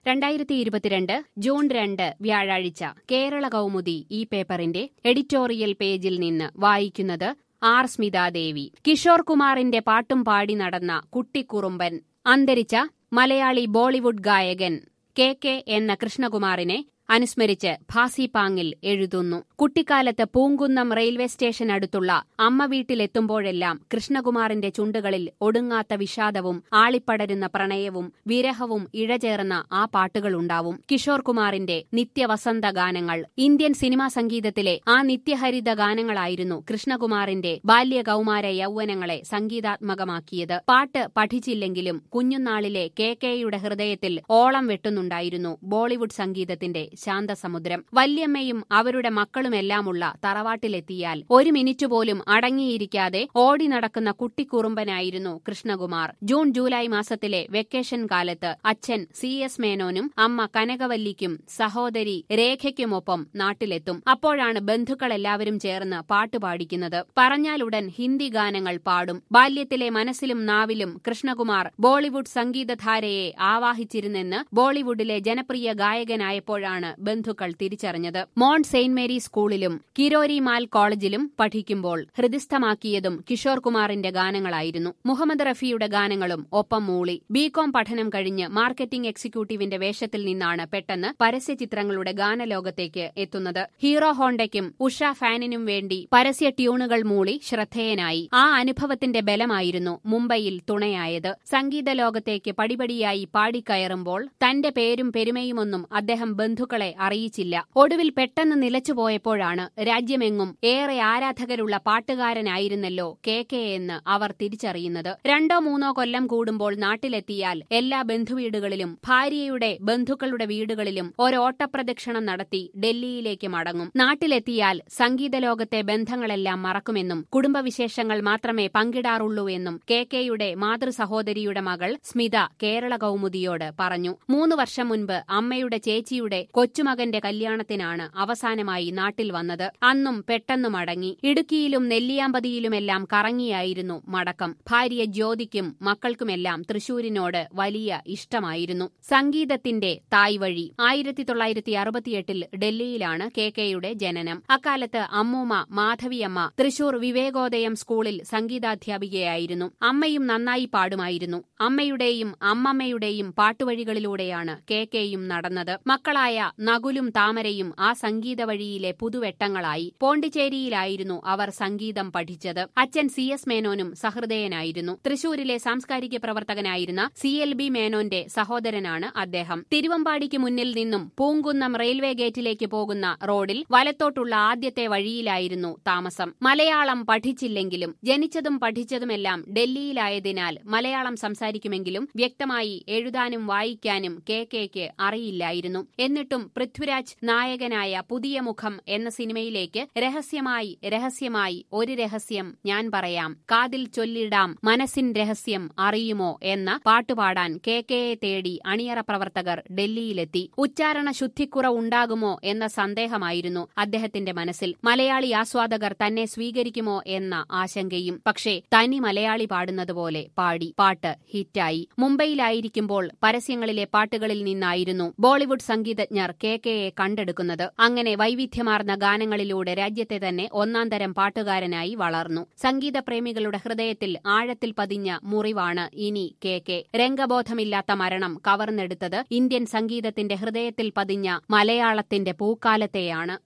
രണ്ടായിരത്തി ഇരുപത്തിരണ്ട് ജൂൺ രണ്ട് വ്യാഴാഴ്ച കേരള കൗമുദി ഈ പേപ്പറിന്റെ എഡിറ്റോറിയൽ പേജിൽ നിന്ന് വായിക്കുന്നത് ആർ സ്മിതാദേവി കിഷോർ കുമാറിന്റെ പാട്ടും പാടി നടന്ന കുട്ടിക്കുറുമ്പൻ അന്തരിച്ച മലയാളി ബോളിവുഡ് ഗായകൻ കെ കെ എന്ന കൃഷ്ണകുമാറിനെ അനുസ്മരിച്ച് ഭാസി പാങ്ങിൽ എഴുതുന്നു കുട്ടിക്കാലത്ത് പൂങ്കുന്നം റെയിൽവേ സ്റ്റേഷൻ അടുത്തുള്ള അമ്മ വീട്ടിലെത്തുമ്പോഴെല്ലാം കൃഷ്ണകുമാറിന്റെ ചുണ്ടുകളിൽ ഒടുങ്ങാത്ത വിഷാദവും ആളിപ്പടരുന്ന പ്രണയവും വിരഹവും ഇഴചേർന്ന ആ പാട്ടുകളുണ്ടാവും കിഷോർ കുമാറിന്റെ നിത്യവസന്ത ഗാനങ്ങൾ ഇന്ത്യൻ സിനിമാ സംഗീതത്തിലെ ആ നിത്യഹരിത ഗാനങ്ങളായിരുന്നു കൃഷ്ണകുമാറിന്റെ ബാല്യകൗമാര യൗവനങ്ങളെ സംഗീതാത്മകമാക്കിയത് പാട്ട് പഠിച്ചില്ലെങ്കിലും കുഞ്ഞുനാളിലെ കെ കെയുടെ ഹൃദയത്തിൽ ഓളം വെട്ടുന്നുണ്ടായിരുന്നു ബോളിവുഡ് സംഗീതത്തിന്റെ ശാന്തസമുദ്രം വല്യമ്മയും അവരുടെ മക്കളുമെല്ലാമുള്ള തറവാട്ടിലെത്തിയാൽ ഒരു മിനിറ്റ് പോലും അടങ്ങിയിരിക്കാതെ ഓടി നടക്കുന്ന കുട്ടിക്കുറുമ്പനായിരുന്നു കൃഷ്ണകുമാർ ജൂൺ ജൂലൈ മാസത്തിലെ വെക്കേഷൻ കാലത്ത് അച്ഛൻ സി എസ് മേനോനും അമ്മ കനകവല്ലിക്കും സഹോദരി രേഖയ്ക്കുമൊപ്പം നാട്ടിലെത്തും അപ്പോഴാണ് ബന്ധുക്കളെല്ലാവരും ചേർന്ന് പാട്ടുപാടിക്കുന്നത് പറഞ്ഞാലുടൻ ഹിന്ദി ഗാനങ്ങൾ പാടും ബാല്യത്തിലെ മനസ്സിലും നാവിലും കൃഷ്ണകുമാർ ബോളിവുഡ് സംഗീതധാരയെ ആവാഹിച്ചിരുന്നെന്ന് ബോളിവുഡിലെ ജനപ്രിയ ഗായകനായപ്പോഴാണ് ബന്ധുക്കൾ തിരിച്ചറിഞ്ഞത് മോൺ സെയിന്റ് മേരി സ്കൂളിലും കിരോരി മാൽ കോളേജിലും പഠിക്കുമ്പോൾ ഹൃദിസ്ഥമാക്കിയതും കിഷോർ കുമാറിന്റെ ഗാനങ്ങളായിരുന്നു മുഹമ്മദ് റഫിയുടെ ഗാനങ്ങളും ഒപ്പം മൂളി ബികോം പഠനം കഴിഞ്ഞ് മാർക്കറ്റിംഗ് എക്സിക്യൂട്ടീവിന്റെ വേഷത്തിൽ നിന്നാണ് പെട്ടെന്ന് പരസ്യചിത്രങ്ങളുടെ ഗാനലോകത്തേക്ക് എത്തുന്നത് ഹീറോ ഹോണ്ടയ്ക്കും ഉഷ ഫാനിനും വേണ്ടി പരസ്യ ട്യൂണുകൾ മൂളി ശ്രദ്ധേയനായി ആ അനുഭവത്തിന്റെ ബലമായിരുന്നു മുംബൈയിൽ തുണയായത് സംഗീത ലോകത്തേക്ക് പടിപടിയായി പാടിക്കയറുമ്പോൾ തന്റെ പേരും പെരുമയുമൊന്നും അദ്ദേഹം ബന്ധുക്കളെ അറിയിച്ചില്ല ഒടുവിൽ പെട്ടെന്ന് നിലച്ചുപോയപ്പോഴാണ് രാജ്യമെങ്ങും ഏറെ ആരാധകരുള്ള പാട്ടുകാരനായിരുന്നല്ലോ കെ കെ എന്ന് അവർ തിരിച്ചറിയുന്നത് രണ്ടോ മൂന്നോ കൊല്ലം കൂടുമ്പോൾ നാട്ടിലെത്തിയാൽ എല്ലാ ബന്ധുവീടുകളിലും ഭാര്യയുടെ ബന്ധുക്കളുടെ വീടുകളിലും ഒരോട്ടപ്രദക്ഷിണം നടത്തി ഡൽഹിയിലേക്ക് മടങ്ങും നാട്ടിലെത്തിയാൽ സംഗീത ലോകത്തെ ബന്ധങ്ങളെല്ലാം മറക്കുമെന്നും കുടുംബവിശേഷങ്ങൾ മാത്രമേ പങ്കിടാറുള്ളൂ എന്നും കെ കെയുടെ മാതൃ സഹോദരിയുടെ മകൾ സ്മിത കേരള കൗമുദിയോട് പറഞ്ഞു മൂന്ന് വർഷം മുൻപ് അമ്മയുടെ ചേച്ചിയുടെ കൊച്ചുമകന്റെ കല്യാണത്തിനാണ് അവസാനമായി നാട്ടിൽ വന്നത് അന്നും പെട്ടെന്ന് മടങ്ങി ഇടുക്കിയിലും നെല്ലിയാമ്പതിയിലുമെല്ലാം കറങ്ങിയായിരുന്നു മടക്കം ഭാര്യ ജ്യോതിക്കും മക്കൾക്കുമെല്ലാം തൃശൂരിനോട് വലിയ ഇഷ്ടമായിരുന്നു സംഗീതത്തിന്റെ തായ്വഴി ആയിരത്തി തൊള്ളായിരത്തി അറുപത്തിയെട്ടിൽ ഡൽഹിയിലാണ് കെ കെയുടെ ജനനം അക്കാലത്ത് അമ്മൂമ്മ മാധവിയമ്മ തൃശൂർ വിവേകോദയം സ്കൂളിൽ സംഗീതാധ്യാപികയായിരുന്നു അമ്മയും നന്നായി പാടുമായിരുന്നു അമ്മയുടെയും അമ്മമ്മയുടെയും പാട്ടുവഴികളിലൂടെയാണ് കെ കെയും നടന്നത് മക്കളായ നകുലും താമരയും ആ സംഗീത വഴിയിലെ പുതുവെട്ടങ്ങളായി പോണ്ടിച്ചേരിയിലായിരുന്നു അവർ സംഗീതം പഠിച്ചത് അച്ഛൻ സി എസ് മേനോനും സഹൃദയനായിരുന്നു തൃശൂരിലെ സാംസ്കാരിക പ്രവർത്തകനായിരുന്ന സി എൽ ബി മേനോന്റെ സഹോദരനാണ് അദ്ദേഹം തിരുവമ്പാടിക്ക് മുന്നിൽ നിന്നും പൂങ്കുന്നം റെയിൽവേ ഗേറ്റിലേക്ക് പോകുന്ന റോഡിൽ വലത്തോട്ടുള്ള ആദ്യത്തെ വഴിയിലായിരുന്നു താമസം മലയാളം പഠിച്ചില്ലെങ്കിലും ജനിച്ചതും പഠിച്ചതുമെല്ലാം ഡൽഹിയിലായതിനാൽ മലയാളം സംസാരിക്കുമെങ്കിലും വ്യക്തമായി എഴുതാനും വായിക്കാനും കെ കെക്ക് അറിയില്ലായിരുന്നു എന്നിട്ടും പൃഥ്വിരാജ് നായകനായ പുതിയ മുഖം എന്ന സിനിമയിലേക്ക് രഹസ്യമായി രഹസ്യമായി ഒരു രഹസ്യം ഞാൻ പറയാം കാതിൽ ചൊല്ലിടാം മനസ്സിൻ രഹസ്യം അറിയുമോ എന്ന പാട്ടുപാടാൻ കെ കെയെ തേടി അണിയറ പ്രവർത്തകർ ഡൽഹിയിലെത്തി ഉച്ചാരണ ശുദ്ധിക്കുറവുണ്ടാകുമോ എന്ന സന്ദേഹമായിരുന്നു അദ്ദേഹത്തിന്റെ മനസ്സിൽ മലയാളി ആസ്വാദകർ തന്നെ സ്വീകരിക്കുമോ എന്ന ആശങ്കയും പക്ഷേ തനി മലയാളി പാടുന്നതുപോലെ പാടി പാട്ട് ഹിറ്റായി മുംബൈയിലായിരിക്കുമ്പോൾ പരസ്യങ്ങളിലെ പാട്ടുകളിൽ നിന്നായിരുന്നു ബോളിവുഡ് സംഗീതജ്ഞർ കെ കെയെ കണ്ടെടുക്കുന്നത് അങ്ങനെ വൈവിധ്യമാർന്ന ഗാനങ്ങളിലൂടെ രാജ്യത്തെ തന്നെ ഒന്നാം തരം പാട്ടുകാരനായി വളർന്നു സംഗീതപ്രേമികളുടെ ഹൃദയത്തിൽ ആഴത്തിൽ പതിഞ്ഞ മുറിവാണ് ഇനി കെ കെ രംഗബോധമില്ലാത്ത മരണം കവർന്നെടുത്തത് ഇന്ത്യൻ സംഗീതത്തിന്റെ ഹൃദയത്തിൽ പതിഞ്ഞ മലയാളത്തിന്റെ പൂക്കാലത്തെയാണ്